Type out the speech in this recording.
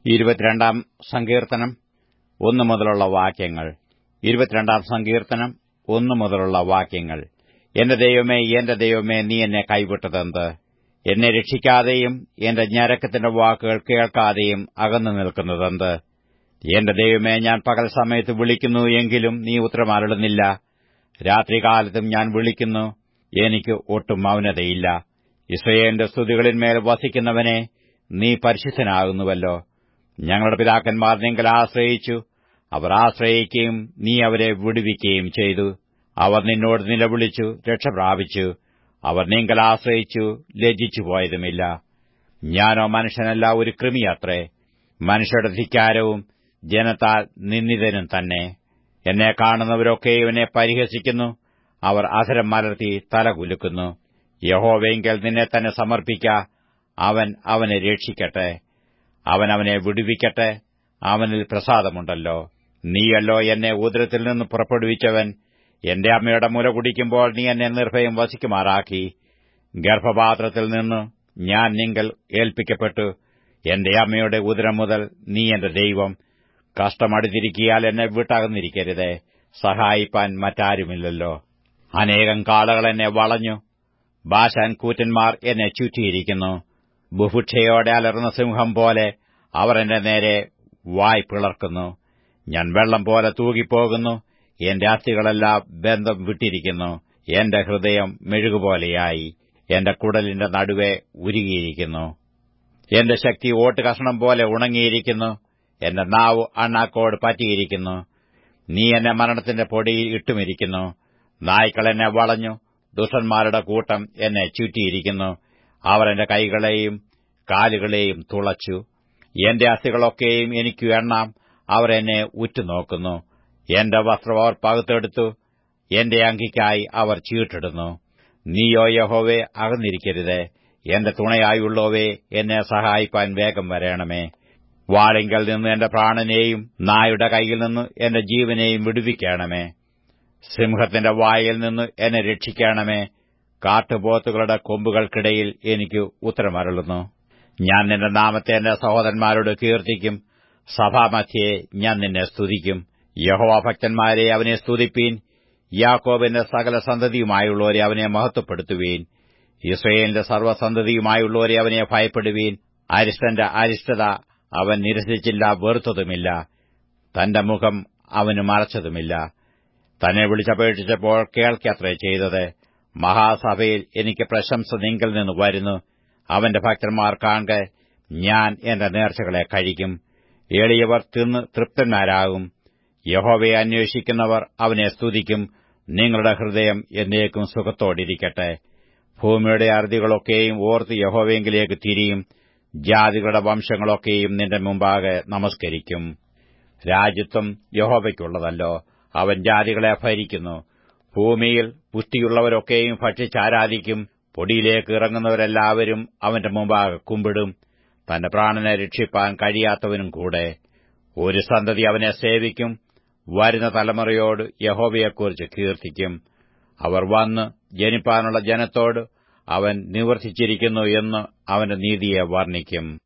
ഇരുപത്തിരണ്ടാം സങ്കീർത്തനം ഒന്നു മുതലുള്ള വാക്യങ്ങൾ ഇരുപത്തിരണ്ടാം സങ്കീർത്തനം ഒന്നു മുതലുള്ള വാക്യങ്ങൾ എന്റെ ദൈവമേ എന്റെ ദൈവമേ നീ എന്നെ കൈവിട്ടതെന്ത് എന്നെ രക്ഷിക്കാതെയും എന്റെ ഞരക്കത്തിന്റെ വാക്കുകൾ കേൾക്കാതെയും അകന്നു നിൽക്കുന്നതെന്ത് എന്റെ ദൈവമേ ഞാൻ പകൽ സമയത്ത് വിളിക്കുന്നു എങ്കിലും നീ ഉത്തരമരുളുന്നില്ല രാത്രികാലത്തും ഞാൻ വിളിക്കുന്നു എനിക്ക് ഒട്ടും മൗനതയില്ല ഇസ്രയേലിന്റെ സ്തുതികളിന്മേൽ വസിക്കുന്നവനെ നീ പരിശുദ്ധനാകുന്നുവല്ലോ ഞങ്ങളുടെ പിതാക്കന്മാർ നിങ്ങൾ ആശ്രയിച്ചു അവർ ആശ്രയിക്കുകയും നീ അവരെ വിടുവിക്കുകയും ചെയ്തു അവർ നിന്നോട് നിലവിളിച്ചു രക്ഷ പ്രാപിച്ചു അവർ നിങ്ങൾ ആശ്രയിച്ചു ലജ്ജിച്ചു പോയതുമില്ല ഞാനോ മനുഷ്യനല്ല ഒരു കൃമിയത്രേ മനുഷ്യരുടെ ധിക്കാരവും ജനത്താൽ നിന്ദിതനും തന്നെ എന്നെ കാണുന്നവരൊക്കെ ഇവനെ പരിഹസിക്കുന്നു അവർ അധരം മലർത്തി തല കുലുക്കുന്നു യഹോവെങ്കിൽ നിന്നെ തന്നെ സമർപ്പിക്ക അവൻ അവനെ രക്ഷിക്കട്ടെ അവൻ അവനെ വിടുവിക്കട്ടെ അവനിൽ പ്രസാദമുണ്ടല്ലോ നീയല്ലോ എന്നെ ഉദരത്തിൽ നിന്ന് പുറപ്പെടുവിച്ചവൻ എന്റെ അമ്മയുടെ മുല കുടിക്കുമ്പോൾ നീ എന്നെ നിർഭയം വസിക്കുമാറാക്കി ഗർഭപാത്രത്തിൽ നിന്ന് ഞാൻ നിങ്ങൾ ഏൽപ്പിക്കപ്പെട്ടു എന്റെ അമ്മയുടെ ഉദരം മുതൽ നീ എന്റെ ദൈവം കഷ്ടമടുത്തിരിക്കിയാൽ എന്നെ വിട്ടകന്നിരിക്കരുതേ സഹായിപ്പാൻ മറ്റാരുമില്ലല്ലോ അനേകം കാളകൾ എന്നെ വളഞ്ഞു ബാശാൻ കൂറ്റന്മാർ എന്നെ ചുറ്റിയിരിക്കുന്നു ബുഭുക്ഷയോടെ അലർന്ന സിംഹം പോലെ അവർ എന്റെ നേരെ വായ് പിളർക്കുന്നു ഞാൻ വെള്ളം പോലെ തൂകിപ്പോകുന്നു എന്റെ അസ്ഥികളെല്ലാം ബന്ധം വിട്ടിരിക്കുന്നു എന്റെ ഹൃദയം മെഴുകുപോലെയായി എന്റെ കുടലിന്റെ നടുവെ ഉരുകിയിരിക്കുന്നു എന്റെ ശക്തി ഓട്ട് കഷണം പോലെ ഉണങ്ങിയിരിക്കുന്നു എന്റെ നാവ് അണ്ണാക്കോട് പറ്റിയിരിക്കുന്നു നീ എന്നെ മരണത്തിന്റെ പൊടിയിൽ ഇട്ടുമിരിക്കുന്നു നായ്ക്കൾ എന്നെ വളഞ്ഞു ദുഷ്ടന്മാരുടെ കൂട്ടം എന്നെ ചുറ്റിയിരിക്കുന്നു അവർ എന്റെ കൈകളെയും കാലുകളെയും തുളച്ചു എന്റെ അസ്ഥികളൊക്കെയും എനിക്ക് എണ്ണാം അവർ എന്നെ ഉറ്റുനോക്കുന്നു എന്റെ വസ്ത്രം അവർ പകുത്തെടുത്തു എന്റെ അങ്കിക്കായി അവർ ചീട്ടിടുന്നു നീയോ യഹോവേ അകന്നിരിക്കരുതേ എന്റെ തുണയായുള്ളവേ എന്നെ സഹായിപ്പാൻ വേഗം വരേണമേ വാളിങ്കൽ നിന്ന് എന്റെ പ്രാണനെയും നായുടെ കൈയിൽ നിന്ന് എന്റെ ജീവനെയും വിടുവിക്കണമേ സിംഹത്തിന്റെ വായിൽ നിന്ന് എന്നെ രക്ഷിക്കണമേ കാട്ടുപോത്തുകളുടെ കൊമ്പുകൾക്കിടയിൽ എനിക്ക് ഉത്തരമരുളുന്നു ഞാൻ നിന്റെ നാമത്തെ എന്റെ സഹോദരന്മാരോട് കീർത്തിക്കും സഭാമധ്യേ ഞാൻ നിന്നെ സ്തുതിക്കും യഹോവ ഭക്തന്മാരെ അവനെ സ്തുതിപ്പീൻ യാക്കോബിന്റെ സകല സന്തതിയുമായുള്ളവരെ അവനെ മഹത്വപ്പെടുത്തുവീൻ ഇസ്രയേലിന്റെ സർവ്വസന്തതിയുമായുള്ളവരെ അവനെ ഭയപ്പെടുവീൻ അരിഷ്ടന്റെ അരിഷ്ടത അവൻ നിരസിച്ചില്ല വെറുത്തതുമില്ല തന്റെ മുഖം അവന് മറച്ചതുമില്ല തന്നെ വിളിച്ചപേക്ഷിച്ചപ്പോൾ കേൾക്കത്രേ ചെയ്തത് മഹാസഭയിൽ എനിക്ക് പ്രശംസ നിങ്കിൽ നിന്ന് വരുന്നു അവന്റെ ഭക്തന്മാർ കാണുക ഞാൻ എന്റെ നേർച്ചകളെ കഴിക്കും എളിയവർ തിന്ന് തൃപ്തന്മാരാകും യഹോവയെ അന്വേഷിക്കുന്നവർ അവനെ സ്തുതിക്കും നിങ്ങളുടെ ഹൃദയം എന്നേക്കും സുഖത്തോടിരിക്കട്ടെ ഭൂമിയുടെ അറുതികളൊക്കെയും ഓർത്ത് യഹോവയെങ്കിലേക്ക് തിരിയും ജാതികളുടെ വംശങ്ങളൊക്കെയും നിന്റെ മുമ്പാകെ നമസ്കരിക്കും രാജ്യത്വം യഹോവയ്ക്കുള്ളതല്ലോ അവൻ ജാതികളെ ഭരിക്കുന്നു ഭൂമിയിൽ പുഷ്ടിയുള്ളവരൊക്കെയും ഭക്ഷിച്ചാരാധിക്കും പൊടിയിലേക്ക് ഇറങ്ങുന്നവരെല്ലാവരും അവന്റെ മുമ്പാകെ കുമ്പിടും തന്റെ പ്രാണനെ രക്ഷിപ്പാൻ കഴിയാത്തവനും കൂടെ ഒരു സന്തതി അവനെ സേവിക്കും വരുന്ന തലമുറയോട് യഹോവയെക്കുറിച്ച് കീർത്തിക്കും അവർ വന്ന് ജനിപ്പാനുള്ള ജനത്തോട് അവൻ നിവർത്തിച്ചിരിക്കുന്നു എന്ന് അവന്റെ നീതിയെ വർണ്ണിക്കും